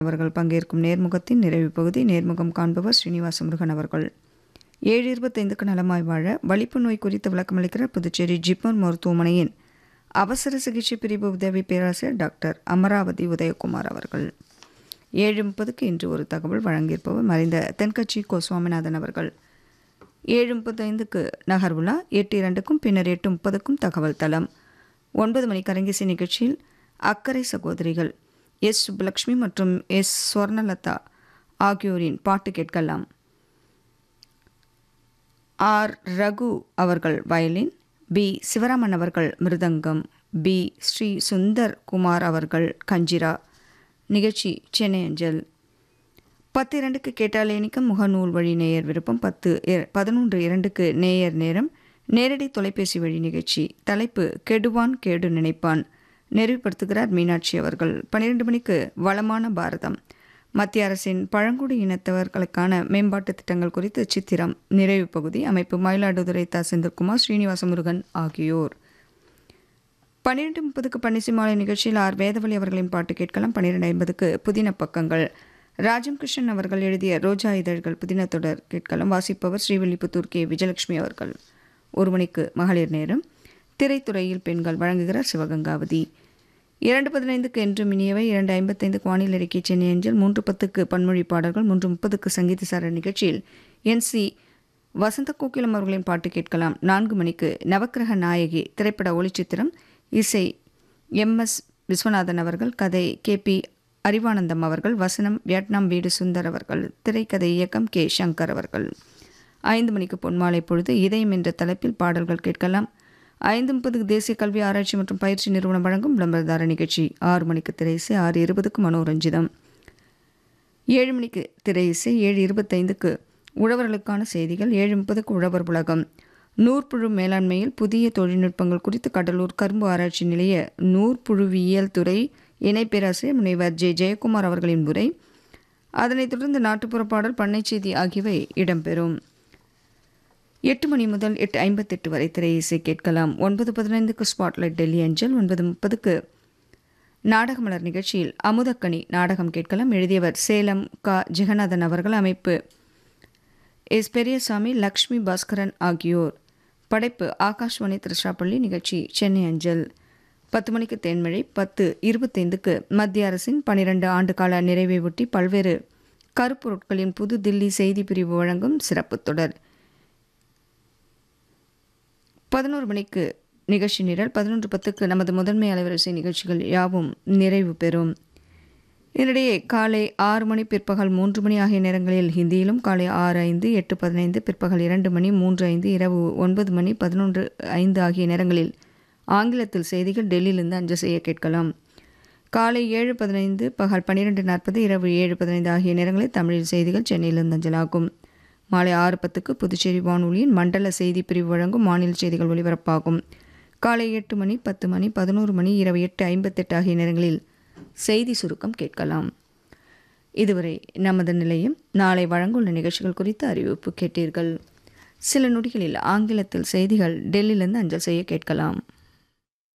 அவர்கள் பங்கேற்கும் நேர்முகத்தின் நிறைவு பகுதி நேர்முகம் காண்பவர் ஸ்ரீனிவாச முருகன் அவர்கள் ஏழு இருபத்தைந்துக்கு நலமாய் வாழ வலிப்பு நோய் குறித்து விளக்கமளிக்கிறார் புதுச்சேரி ஜிப்மர் மருத்துவமனையின் அவசர சிகிச்சை பிரிவு உதவி பேராசிரியர் டாக்டர் அமராவதி உதயகுமார் அவர்கள் ஏழு முப்பதுக்கு இன்று ஒரு தகவல் வழங்கியிருப்பவர் மறைந்த தென்கட்சி கோ சுவாமிநாதன் அவர்கள் ஏழு முப்பத்தைந்துக்கு நகர்வுலா எட்டு இரண்டுக்கும் பின்னர் எட்டு முப்பதுக்கும் தகவல் தளம் ஒன்பது மணி கரங்கிசை நிகழ்ச்சியில் அக்கறை சகோதரிகள் எஸ் சுப்புலக்ஷ்மி மற்றும் எஸ் ஸ்வர்ணலதா ஆகியோரின் பாட்டு கேட்கலாம் ஆர் ரகு அவர்கள் வயலின் பி சிவராமன் அவர்கள் மிருதங்கம் பி ஸ்ரீ சுந்தர் குமார் அவர்கள் கஞ்சிரா நிகழ்ச்சி சென்னை அஞ்சல் பத்து இரண்டுக்கு கேட்டால் இனிக்கும் முகநூல் வழி நேயர் விருப்பம் பத்து இர- பதினொன்று இரண்டுக்கு நேயர் நேரம் நேரடி தொலைபேசி வழி நிகழ்ச்சி தலைப்பு கெடுவான் கேடு நினைப்பான் நெறிவுபடுத்துகிறார் மீனாட்சி அவர்கள் பன்னிரண்டு மணிக்கு வளமான பாரதம் மத்திய அரசின் பழங்குடி இனத்தவர்களுக்கான மேம்பாட்டு திட்டங்கள் குறித்து சித்திரம் நிறைவு பகுதி அமைப்பு மயிலாடுதுறை தா செந்தில்குமார் ஸ்ரீனிவாச முருகன் ஆகியோர் பன்னிரெண்டு முப்பதுக்கு பன்னிசி மாலை நிகழ்ச்சியில் ஆர் வேதவழி அவர்களின் பாட்டு கேட்கலாம் பன்னிரெண்டு ஐம்பதுக்கு புதின பக்கங்கள் ராஜம் கிருஷ்ணன் அவர்கள் எழுதிய ரோஜா இதழ்கள் புதின தொடர் கேட்கலாம் வாசிப்பவர் ஸ்ரீவில்லிபுத்தூர் கே விஜயலட்சுமி அவர்கள் ஒரு மணிக்கு மகளிர் நேரம் திரைத்துறையில் பெண்கள் வழங்குகிறார் சிவகங்காவதி இரண்டு பதினைந்துக்கு என்று மினியவை இரண்டு ஐம்பத்தைந்துக்கு வானிலை அறிக்கை சென்னை அஞ்சல் மூன்று பத்துக்கு பன்மொழி பாடல்கள் மூன்று முப்பதுக்கு சங்கீதசார நிகழ்ச்சியில் என் சி வசந்த கோகிலம் அவர்களின் பாட்டு கேட்கலாம் நான்கு மணிக்கு நவக்கிரக நாயகி திரைப்பட ஒளிச்சித்திரம் இசை எம் எஸ் விஸ்வநாதன் அவர்கள் கதை கே பி அறிவானந்தம் அவர்கள் வசனம் வியட்நாம் வீடு சுந்தர் அவர்கள் திரைக்கதை இயக்கம் கே சங்கர் அவர்கள் ஐந்து மணிக்கு பொன்மாலை பொழுது இதயம் என்ற தலைப்பில் பாடல்கள் கேட்கலாம் ஐந்து முப்பதுக்கு தேசிய கல்வி ஆராய்ச்சி மற்றும் பயிற்சி நிறுவனம் வழங்கும் விளம்பரதார நிகழ்ச்சி ஆறு மணிக்கு திரைசை ஆறு இருபதுக்கு மனோரஞ்சிதம் ஏழு மணிக்கு திரை இசை ஏழு இருபத்தைந்துக்கு உழவர்களுக்கான செய்திகள் ஏழு முப்பதுக்கு உழவர் உலகம் நூற்புழு மேலாண்மையில் புதிய தொழில்நுட்பங்கள் குறித்து கடலூர் கரும்பு ஆராய்ச்சி நிலைய நூற்புழுவியல் துறை இணை பேராசிரியர் முனைவர் ஜே ஜெயக்குமார் அவர்களின் உரை அதனைத் தொடர்ந்து நாட்டுப்புற பாடல் பண்ணை செய்தி ஆகியவை இடம்பெறும் எட்டு மணி முதல் எட்டு ஐம்பத்தெட்டு வரை திரை இசை கேட்கலாம் ஒன்பது பதினைந்துக்கு ஸ்பாட்லைட் டெல்லி அஞ்சல் ஒன்பது முப்பதுக்கு நாடகமலர் நிகழ்ச்சியில் அமுதக்கனி நாடகம் கேட்கலாம் எழுதியவர் சேலம் க ஜெகநாதன் அவர்கள் அமைப்பு எஸ் பெரியசாமி லக்ஷ்மி பாஸ்கரன் ஆகியோர் படைப்பு ஆகாஷ்வாணி திருச்சிராப்பள்ளி நிகழ்ச்சி சென்னை அஞ்சல் பத்து மணிக்கு தேன்மழை பத்து இருபத்தைந்துக்கு மத்திய அரசின் பனிரெண்டு ஆண்டு கால நிறைவை ஒட்டி பல்வேறு கருப்பொருட்களின் புது தில்லி செய்தி பிரிவு வழங்கும் சிறப்பு தொடர் பதினோரு மணிக்கு நிகழ்ச்சி நிரல் பதினொன்று பத்துக்கு நமது முதன்மை அலைவரிசை நிகழ்ச்சிகள் யாவும் நிறைவு பெறும் இதனிடையே காலை ஆறு மணி பிற்பகல் மூன்று மணி ஆகிய நேரங்களில் ஹிந்தியிலும் காலை ஆறு ஐந்து எட்டு பதினைந்து பிற்பகல் இரண்டு மணி மூன்று ஐந்து இரவு ஒன்பது மணி பதினொன்று ஐந்து ஆகிய நேரங்களில் ஆங்கிலத்தில் செய்திகள் டெல்லியிலிருந்து அஞ்சல் செய்ய கேட்கலாம் காலை ஏழு பதினைந்து பகல் பன்னிரெண்டு நாற்பது இரவு ஏழு பதினைந்து ஆகிய நேரங்களில் தமிழில் செய்திகள் சென்னையிலிருந்து அஞ்சலாகும் மாலை ஆறு பத்துக்கு புதுச்சேரி வானொலியின் மண்டல செய்தி பிரிவு வழங்கும் மாநில செய்திகள் ஒலிபரப்பாகும் காலை எட்டு மணி பத்து மணி பதினோரு மணி இரவு எட்டு ஐம்பத்தெட்டு ஆகிய நேரங்களில் செய்தி சுருக்கம் கேட்கலாம் இதுவரை நமது நிலையம் நாளை வழங்குள்ள நிகழ்ச்சிகள் குறித்த அறிவிப்பு கேட்டீர்கள் சில நொடிகளில் ஆங்கிலத்தில் செய்திகள் டெல்லியிலிருந்து அஞ்சல் செய்ய கேட்கலாம்